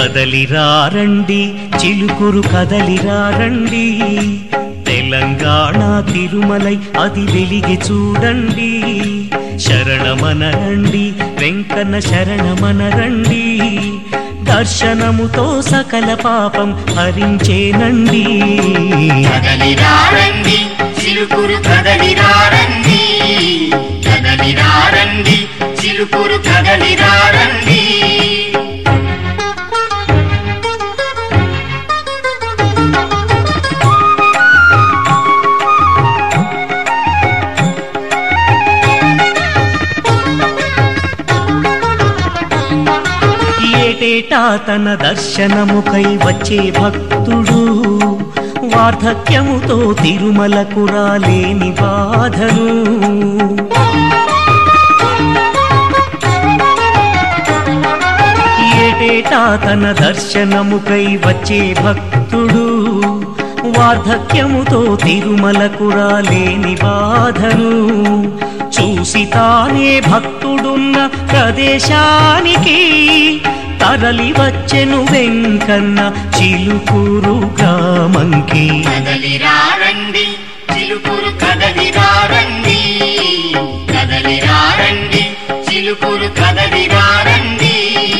కదలిరారండి చిలుకురు కదలిరారండి తెలంగాణ తిరుమలై అది వెలిగి చూడండి శరణమనరండి వెంకన్న శరణమనరండి దర్శనముతో సకల పాపం హరించేనండి కదలిరారండి చిలుకురు కదలిరారండి కదలిరారండి చిలుకురు కదలిరారండి ఏటేటా తన దర్శనముకై వచ్చే భక్తుడు వార్ధక్యముతో తిరుమలకు రాలేని బాధను ఏటేటా తన దర్శనముకై వచ్చే భక్తుడు వార్ధక్యముతో తిరుమలకు రాలేని బాధను చూసి తానే భక్తుడున్న ప్రదేశానికి తరలి వచ్చెను వెంకన్న చిలుకూరు గ్రామంకి కదలిరారండి చిలుకురు కదలిరారండి కదలిరారండి చిలుకురు కదలిరారండి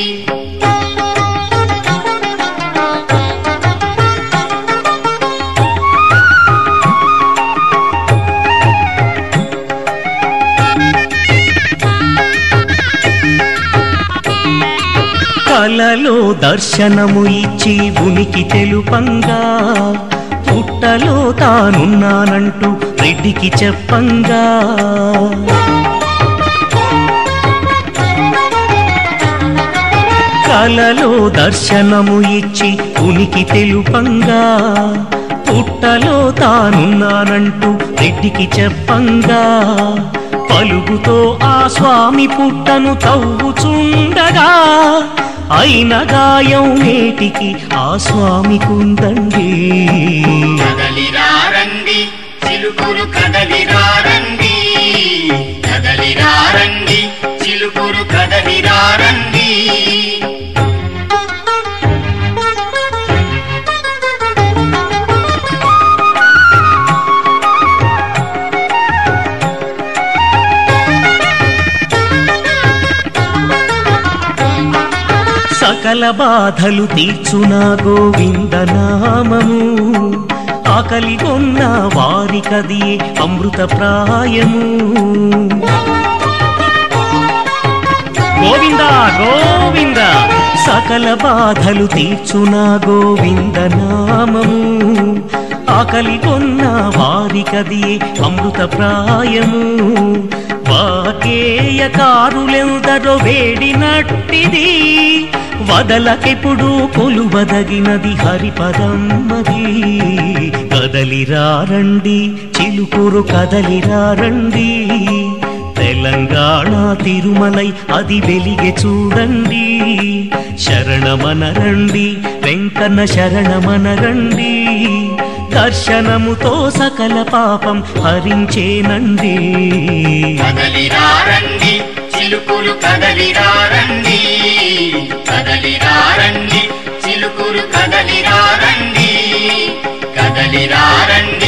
కలలో దర్శనము ఇచ్చి ఉనికి తెలుపంగా పుట్టలో తానున్నానంటూ రెడ్డికి చెప్పంగా కలలో దర్శనము ఇచ్చి ఉనికి తెలుపంగా పుట్టలో తానున్నానంటూ రెడ్డికి చెప్పంగా పలుగుతో ఆ స్వామి పుట్టను తవ్వుచుండగా అయిన గాయం నేటికి ఆ స్వామికుందండి కదలిరారండి చిలుకురు కదలిరారండి కదలిరారండి చిలుకురు కదలిరారండి సకల బాధలు తీర్చునా గోవిందనామము ఆకలి కొన్న వారికది అమృత ప్రాయము గోవింద గోవింద సకల బాధలు తీర్చునా గోవిందనామము ఆకలి కొన్న వారికది అమృత ప్రాయము వాకేయకారులెందరో వేడినట్టిది వదలకెప్పుడు కొలువదగినది హరిపదమ్మది కదలిరారండి చిలుకురు కదలిరారండి తెలంగాణ తిరుమలై అది వెలిగే చూడండి శరణమనరండి వెంకన్న శరణమనరండి దర్శనముతో సకల పాపం హరించేనండి కదలిరారండి చిలుకురు కదలిరారండి కదలిరారండి చిలుకురు కదలిరారండి కదలిరారండి